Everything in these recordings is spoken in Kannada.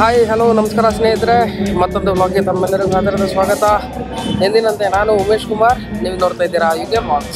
ಹಾಯ್ ಹಲೋ ನಮಸ್ಕಾರ ಸ್ನೇಹಿತರೆ ಮತ್ತೊಂದು ವ್ಲಾಗ್ಗೆ ತಮ್ಮೆಲ್ಲರಿಗೂ ಆಧಾರದ ಸ್ವಾಗತ ಎಂದಿನಂತೆ ನಾನು ಉಮೇಶ್ ಕುಮಾರ್ ನೀವು ನೋಡ್ತಾ ಇದ್ದೀರಾ ಯುಗೆ ವ್ಲಾಗ್ಸ್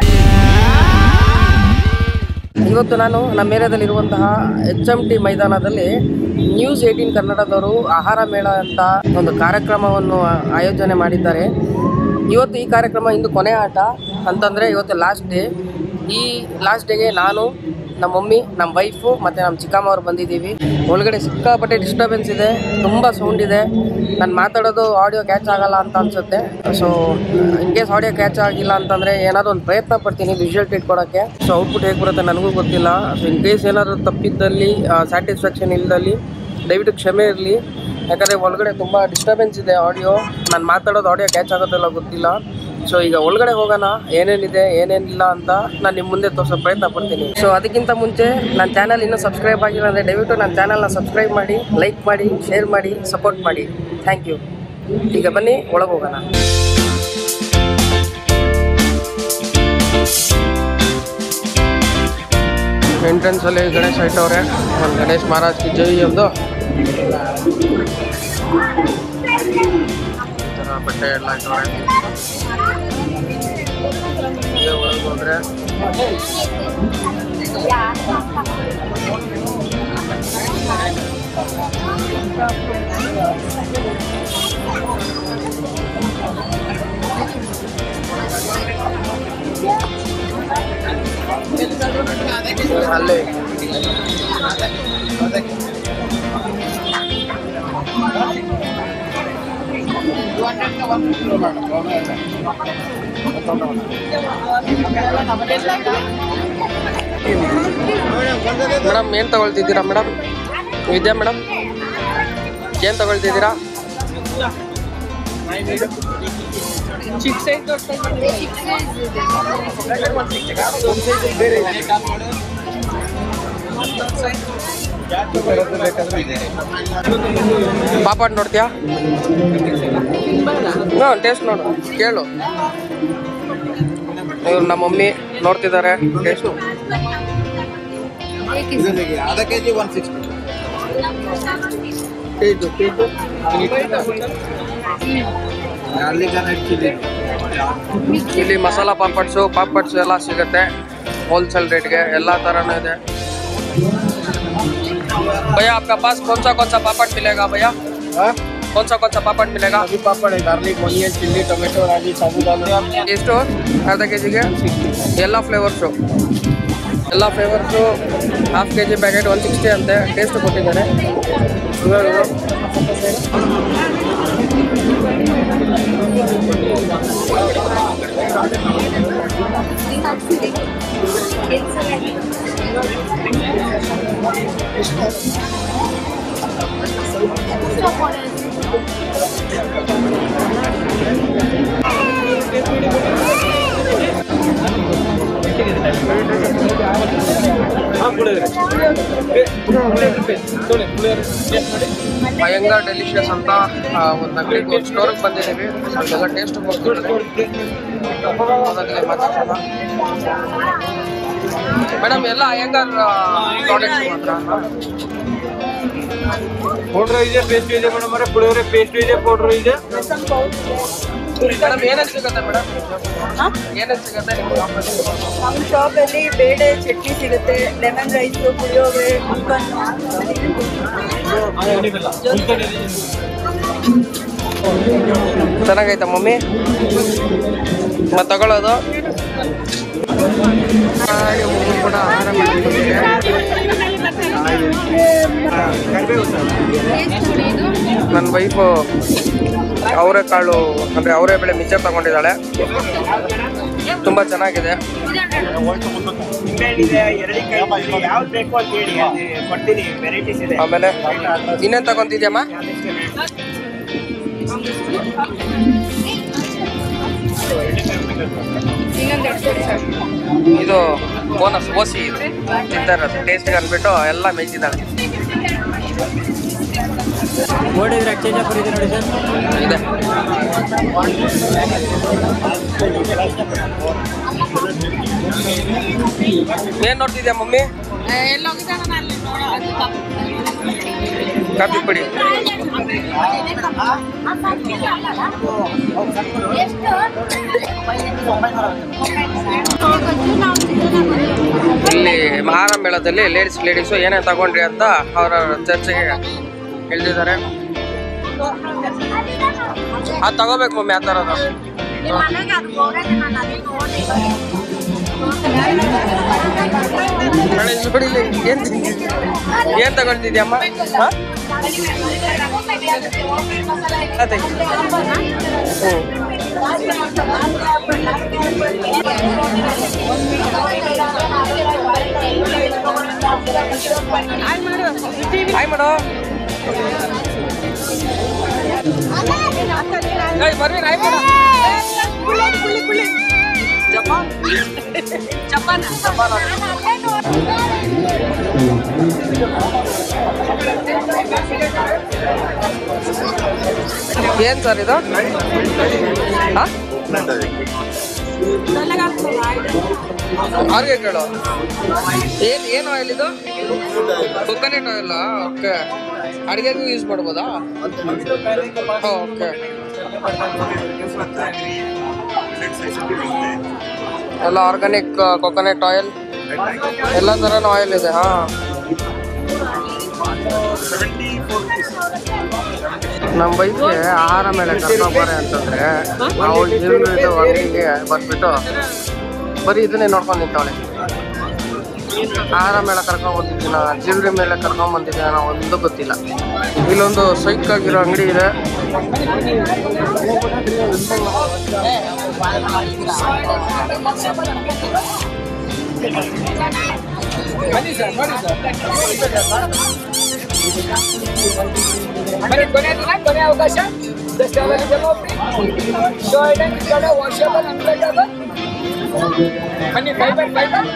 ಇವತ್ತು ನಾನು ನಮ್ಮ ಏರಿಯಾದಲ್ಲಿರುವಂತಹ ಎಚ್ ಎಮ್ ಟಿ ಮೈದಾನದಲ್ಲಿ ನ್ಯೂಸ್ ಏಯ್ಟೀನ್ ಕನ್ನಡದವರು ಆಹಾರ ಮೇಳ ಅಂತ ಒಂದು ಕಾರ್ಯಕ್ರಮವನ್ನು ಆಯೋಜನೆ ಮಾಡಿದ್ದಾರೆ ಇವತ್ತು ಈ ಕಾರ್ಯಕ್ರಮ ಇಂದು ಕೊನೆ ಆಟ ಅಂತಂದರೆ ಇವತ್ತು ಲಾಸ್ಟ್ ಡೇ ಈ ಲಾಸ್ಟ್ ಡೇಗೆ ನಾನು ನಮ್ಮ ಮಮ್ಮಿ ನಮ್ಮ ವೈಫು ಮತ್ತು ನಮ್ಮ ಚಿಕ್ಕಮ್ಮ ಅವ್ರು ಬಂದಿದ್ದೀವಿ ಒಳಗಡೆ ಸಿಕ್ಕಾಪಟ್ಟೆ ಡಿಸ್ಟರ್ಬೆನ್ಸ್ ಇದೆ ತುಂಬ ಸೌಂಡ್ ಇದೆ ನಾನು ಮಾತಾಡೋದು ಆಡಿಯೋ ಕ್ಯಾಚ್ ಆಗಲ್ಲ ಅಂತ ಅನ್ಸುತ್ತೆ so in case audio catch ಆಗಿಲ್ಲ ಅಂತಂದರೆ ಏನಾದರೂ ಒಂದು ಪ್ರಯತ್ನ ಪಡ್ತೀನಿ ವಿಜುವಲ್ ಟ್ರೀಟ್ ಕೊಡೋಕ್ಕೆ ಸೊ ಔಟ್ಪುಟ್ ಹೇಗೆ ಬರುತ್ತೆ ನನಗೂ ಗೊತ್ತಿಲ್ಲ ಸೊ ಇನ್ ಕೇಸ್ ಏನಾದರೂ ತಪ್ಪಿದ್ದಲ್ಲಿ ಸ್ಯಾಟಿಸ್ಫ್ಯಾಕ್ಷನ್ ಇಲ್ಲದಲ್ಲಿ ದಯವಿಟ್ಟು ಕ್ಷಮೆ ಇರಲಿ ಯಾಕಂದರೆ ಒಳಗಡೆ ತುಂಬ ಡಿಸ್ಟರ್ಬೆನ್ಸ್ ಇದೆ ಆಡಿಯೋ ನಾನು ಮಾತಾಡೋದು ಆಡಿಯೋ ಕ್ಯಾಚ್ ಆಗೋದಿಲ್ಲ ಗೊತ್ತಿಲ್ಲ ಸೊ ಈಗ ಒಳಗಡೆ ಹೋಗೋಣ ಏನೇನಿದೆ ಏನೇನಿಲ್ಲ ಅಂತ ನಾನು ನಿಮ್ಮ ಮುಂದೆ ತೋರಿಸೋ ಪ್ರಯತ್ನ ಪಡ್ತೀನಿ ಸೊ ಅದಕ್ಕಿಂತ ಮುಂಚೆ ನನ್ನ ಚಾನಲ್ ಇನ್ನೂ ಸಬ್ಸ್ಕ್ರೈಬ್ ಆಗಿಲ್ಲ ಅಂದರೆ ದಯವಿಟ್ಟು ನನ್ನ ಚಾನಲ್ನ ಸಬ್ಸ್ಕ್ರೈಬ್ ಮಾಡಿ ಲೈಕ್ ಮಾಡಿ ಶೇರ್ ಮಾಡಿ ಸಪೋರ್ಟ್ ಮಾಡಿ ಥ್ಯಾಂಕ್ ಯು ಈಗ ಬನ್ನಿ ಒಳಗೆ ಹೋಗೋಣ ಎಂಟ್ರೆನ್ಸಲ್ಲಿ ಗಣೇಶ ಇಟ್ಟವ್ರೆ ಒಂದು ಗಣೇಶ್ ಮಹಾರಾಜ್ ಕಿ ಜೈ ಒಂದು ಈ ಥರ ಬಟ್ಟೆ ಎಲ್ಲ ಇಟ್ಟವ್ರೆ ಹೀಗೆ ಒಳಗೆ ಹೋದ್ರೆ ಅಲ್ಲೇ ಮೇಡಮ್ ಏನು ತಗೊಳ್ತಿದ್ದೀರಾ ಮೇಡಮ್ ವಿದ್ಯಾ ಮೇಡಮ್ ಏನು ತಗೊಳ್ತಿದ್ದೀರಾ ಪಾಪಾಡ್ ನೋಡ್ತೀಯಾ ಹ್ಞೂ ಟೇಸ್ಟ್ ನೋಡು ಕೇಳು ಇವ್ರು ನಮ್ಮ ಮಮ್ಮಿ ನೋಡ್ತಿದ್ದಾರೆ ಟೇಸ್ಟ್ ಆधा ಕೆ ಜಿ ಒನ್ ಸಿಕ್ಸ್ಟಿ ಅಲ್ಲಿ ಚಿಲ್ಲಿ ಇಲ್ಲಿ ಮಸಾಲ ಪಾಪಡ್ಸು ಪಾಪಡ್ಸು ಎಲ್ಲ ಸಿಗುತ್ತೆ ಹೋಲ್ಸೇಲ್ ರೇಟ್ಗೆ ಎಲ್ಲ ಥರನೂ ಇದೆ भैया आपका पास कौन सा कौन सा पापड़ मिलेगा भैया कौन सा कौन सा पापड़ मिलेगा ಅಭಿ papad garlic onion chilli tomato ರಾಗಿ ಸಾಬುದಾನ ಎಷ್ಟು ಅರ್ಧ ಕೆ ಜಿಗೆ ಎಲ್ಲ ಫ್ಲೇವರ್ಸು ಎಲ್ಲ flavours half K G packet one sixty ಅಂತೆ ಟೇಸ್ಟ್ ಕೊಟ್ಟಿದ್ದಾರೆ ಇವಾಗ ಭಯಂಕರ ಡೆಲಿಷಿಯಸ್ ಅಂತ ಆ, ಒಂದು ಅಂಗಡಿಗೆ ಒಂದು ಸ್ಟೋರಿಗೆ ಬಂದಿದ್ದೀವಿ ಅದೆಲ್ಲ ಟೇಸ್ಟ್ ಮಾತಾಡ್ಸೋಣ ಮೇಡಮ್ ಎಲ್ಲ ಅಯ್ಯಂಗಾರ್ ಪ್ರಾಡಕ್ಟ್ಸ್ ಮಾತ್ರ ಪೌಡ್ರ್ ಇದೆ ಪೇಸ್ಟ್ ಇದೆ ಮೇಡಮ್ ಅವರೇ ಪುಳಿಯೋರೆ ಪೇಸ್ಟ್ ಇದೆ ಪೌಡ್ರ್ ಇದೆ ಮೇಡಮ್ ಏನೇನು ಸಿಗುತ್ತೆ ಮೇಡಮ್ ಏನೇನು ಸಿಗುತ್ತೆ ನಿಮ್ಮ ಶಾಪಲ್ಲಿ ನಮ್ಮ ಶಾಪಲ್ಲಿ ಬೇಳೆ ಚಟ್ನಿ ಸಿಗುತ್ತೆ ಲೆಮನ್ ರೈಸು ಪುಳಿಯೋಗರೆ ಮುಕ್ಕನ್ನು ಚೆನ್ನಾಗೈತಾ ಮಮ್ಮಿ ಮತ್ತೆ ತಗೊಳ್ಳೋದು ಹಾಗೆ ಮಮ್ಮಿ ಕೂಡ ಆಹಾರ ಮಾಡ್ಕೊಂಡಿದೆ ನನ್ನ ವೈಫು ಅವರೆಕಾಳು ಅಂದರೆ ಅವರೇ ಬೆಳೆ ಮಿಕ್ಸರ್ ತಗೊಂಡಿದ್ದಾಳೆ ತುಂಬ ಚೆನ್ನಾಗಿದೆ ಯಾವ್ದು ಬೇಕು ಅಂತ ಹೇಳಿ ಅಲ್ಲಿ ಕೊಡ್ತೀನಿ ವೆರೈಟೀಸ್ ಇದೆ ಆಮೇಲೆ ಇನ್ನೇನು ತಗೊಂತಿದ್ಯಮ್ಮ ಇದು ಬೋನಸ್ ಓಸಿ ಇದು ತಿಂತಾರೆ ಟೇಸ್ಟ್ಗೆ ಅಂದ್ಬಿಟ್ಟು ಎಲ್ಲ ಮೇಯ್ತಿದ್ದಾಳೆ ಓಡಿದ್ರೆ ಎಕ್ಸ್ಚೇಂಜ್ ಆಫರ್ ಇದೆ ನೋಡಿ ಸರ್ ಇದೆ ಏನ್ ನೋಡ್ತಿದ್ಯಾ ಮಮ್ಮಿ ಕಾಫಿ ಪುಡಿ ಇಲ್ಲಿ ಮಹಾರ ಮೇಳದಲ್ಲಿ ಲೇಡೀಸ್ ಲೇಡೀಸು ಏನೇ ತಗೊಂಡ್ರಿ ಅಂತ ಅವರ ಚರ್ಚೆಗೆ ಹೇಳ್ತಿದ್ದಾರೆ ಅದು ತಗೋಬೇಕು ಮಮ್ಮಿ ಆ ಥರದ್ದು ಗಣೇಶ್ ಬಿಡಿಲಿ ಏನ್ ಏನ್ ತಗೊಳ್ತಿದ್ಯಮ್ಮ ಹಾ? ಅದೇ ಹ್ಞೂ ಹಾಯ್ ಮಾಡೋ ಏಯ್ ಬರ್ರಿ ಹಾಯ್ ಮಾಡೋ ಜಪಾನ್ ಜಪಾನ್ ಜಪಾನ್ ಏನ್ ಸರ್ ಇದು ಹಾ ಅವ್ರಿಗೆ ಕೇಳು ಏನ್ ಏನು ಆಯಿಲ್ ಇದು ಕೊಕೊನೆಟ್ ಆಯಿಲ್ ಓಕೆ ಅಡುಗೆಗೂ ಯೂಸ್ ಮಾಡ್ಬೋದಾ ಓಕೆ ಎಲ್ಲ ಆರ್ಗಾನಿಕ್ ಕೊಕೊನೆಟ್ ಆಯಿಲ್ ಎಲ್ಲ ಥರನೂ ಆಯಿಲ್ ಇದೆ ಹಾಂ ನಮ್ಮ ಬೈಕ್ಗೆ ಆಹಾರ ಮೇಲೆ ಕರ್ಕೊಂಬಾರೆ ಅಂತಂದ್ರೆ ಅವಳು ಜೀವನದ ಅಂಗಡಿಗೆ ಬಂದ್ಬಿಟ್ಟು ಬರೀ ಇದನ್ನೇ ನೋಡ್ಕೊಂಡು ನಿಂತವಳೆ ಆಹಾರ ಮೇಲೆ ಕರ್ಕೊಂಡ್ ಬಂದಿದ್ದೀನ ಜೀವರಿ ಮೇಲೆ ಕರ್ಕೊಂಡ್ ಬಂದಿದ್ದೀನ ನಾವು ಒಂದು ಗೊತ್ತಿಲ್ಲ ಇಲ್ಲೊಂದು ಸೈಕ್ ಆಗಿರೋ ಅಂಗಡಿ ಇದೆ మరి కొనే ದಿನ ಕೊನೆ ಅವಕಾಶ ಜಸ್ಟ್ ಅವೈಲೇಬಲ್ ಶೋ ಐಟಮ್ ಕಡೆ ವಾಷಬಲ್ ಅನ್ಬೇಕದು ಬನ್ನಿ ಫೈಬರ್ ಫೈಬರ್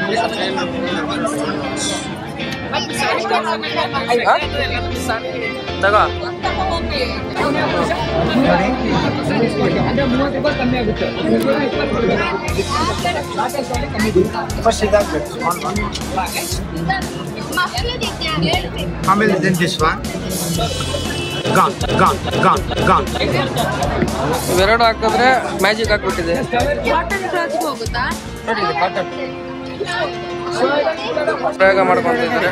ಹಾ? ತಗೋ ಅಂದ್ರೆ ಮೂವತ್ತು ರೂಪಾಯಿ ಕಮ್ಮಿ ಆಗುತ್ತೆ ಫಸ್ಟ್ ಇದಾಗಬೇಕು ಆಮೇಲೆ then this one gone gone gone gone ಇವೆರಡು ಹಾಕಿದ್ರೆ ಮ್ಯಾಜಿಕ್ ಹಾಕ್ಬಿಟ್ಟಿದೆ ಪ್ರಯೋಗ ಮಾಡ್ಕೊಂತಿದ್ದಾರೆ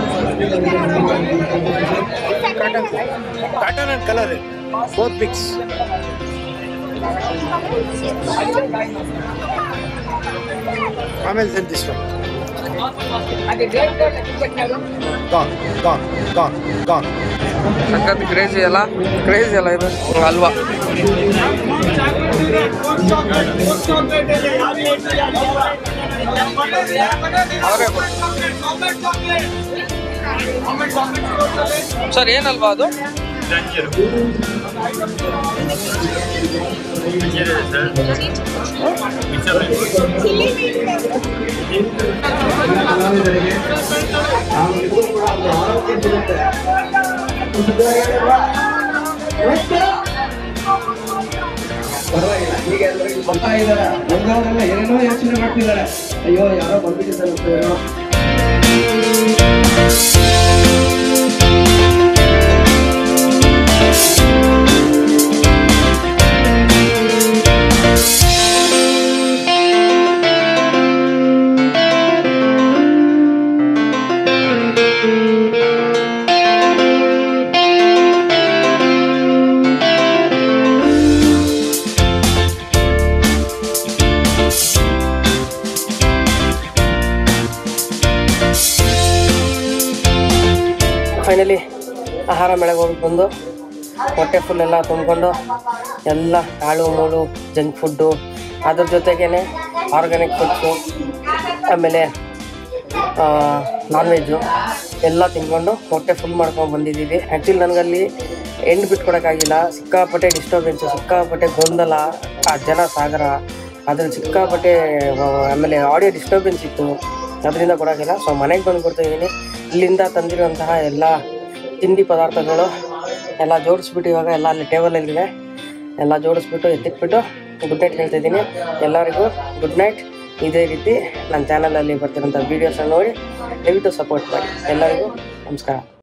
pattern and colour both mix ಆಮೇಲೆ ದೆನ್ ದಿಸ್ ಒನ್ అది డేట్ పెట్టినారు ಗಾನ್ ಗಾನ್ ಗಾನ್ ಗಾನ್ ಸಖತ್ ಕ್ರೇಜಿ ಅಲ್ಲ ಕ್ರೇಜಿ ಅಲ್ಲ ಇದು ಅಲ್ವಾ ಅವರೇ ಸರ್ ಏನಲ್ವಾ ಅದು ಬರ್ತಾ ಇದಾರೆ ಬಂದವರೆಲ್ಲ ಏನೇನೋ ಯೋಚನೆ ಮಾಡ್ತಿದ್ದಾರೆ ಅಯ್ಯೋ ಯಾರೋ ಬಂದ್ಬಿಟ್ಟಿದ್ದಾರೆ ಅಂತ ಏನೋ ಫೈನಲಿ ಆಹಾರ ಮೇಳಗೆ ಹೋಗಿ ಬಂದು ಹೊಟ್ಟೆ ಫುಲ್ ಎಲ್ಲ ತುಂಬಿಕೊಂಡು ಎಲ್ಲ ಕಾಳು ಮೂಳು ಜಂಕ್ ಫುಡ್ಡು ಅದ್ರ ಜೊತೆಗೇ ಆರ್ಗ್ಯಾನಿಕ್ ಫುಡ್ಸು ಆಮೇಲೆ ನಾನ್ ವೆಜ್ಜು ಎಲ್ಲ ತಿನ್ಕೊಂಡು ಹೊಟ್ಟೆ ಫುಲ್ ಮಾಡ್ಕೊಂಡು ಬಂದಿದ್ದೀವಿ ಆ್ಯಕ್ಚುಲಿ ನನಗಲ್ಲಿ ಎಂಡ್ ಬಿಟ್ಕೊಡೋಕ್ಕಾಗಿಲ್ಲ ಸಿಕ್ಕಾಪಟ್ಟೆ ಡಿಸ್ಟರ್ಬೆನ್ಸು ಸಿಕ್ಕಾಪಟ್ಟೆ ಗೊಂದಲ ಆ ಜನ ಸಾಗರ ಅದ್ರಲ್ಲಿ ಸಿಕ್ಕಾಪಟ್ಟೆ ಆ, ಆಮೇಲೆ ಆಡಿಯೋ ಡಿಸ್ಟರ್ಬೆನ್ಸ್ ಇತ್ತು ಅದರಿಂದ ಕೊಡೋಕ್ಕಿಲ್ಲ ಸೊ ಮನೆಗೆ ಬಂದು ಕೊಡ್ತಾಯಿದ್ದೀನಿ ಇಲ್ಲಿಂದ ತಂದಿರುವಂತಹ ಎಲ್ಲ ತಿಂಡಿ ಪದಾರ್ಥಗಳು ಎಲ್ಲ ಜೋಡಿಸ್ಬಿಟ್ಟು ಇವಾಗ ಎಲ್ಲ ಅಲ್ಲಿ ಟೇಬಲಲ್ಲಿದೆ ಎಲ್ಲ ಜೋಡಿಸ್ಬಿಟ್ಟು ಎತ್ತಿಟ್ಬಿಟ್ಟು ಗುಡ್ ನೈಟ್ ಹೇಳ್ತಾ ಇದ್ದೀನಿ ಎಲ್ಲರಿಗೂ ಗುಡ್ ನೈಟ್ ಇದೇ ರೀತಿ ನನ್ನ ಚಾನಲಲ್ಲಿ ಬರ್ತಿರೋಂಥ ವೀಡಿಯೋಸನ್ನು ನೋಡಿ ದಯವಿಟ್ಟು ಸಪೋರ್ಟ್ ಮಾಡಿ ಎಲ್ಲರಿಗೂ ನಮಸ್ಕಾರ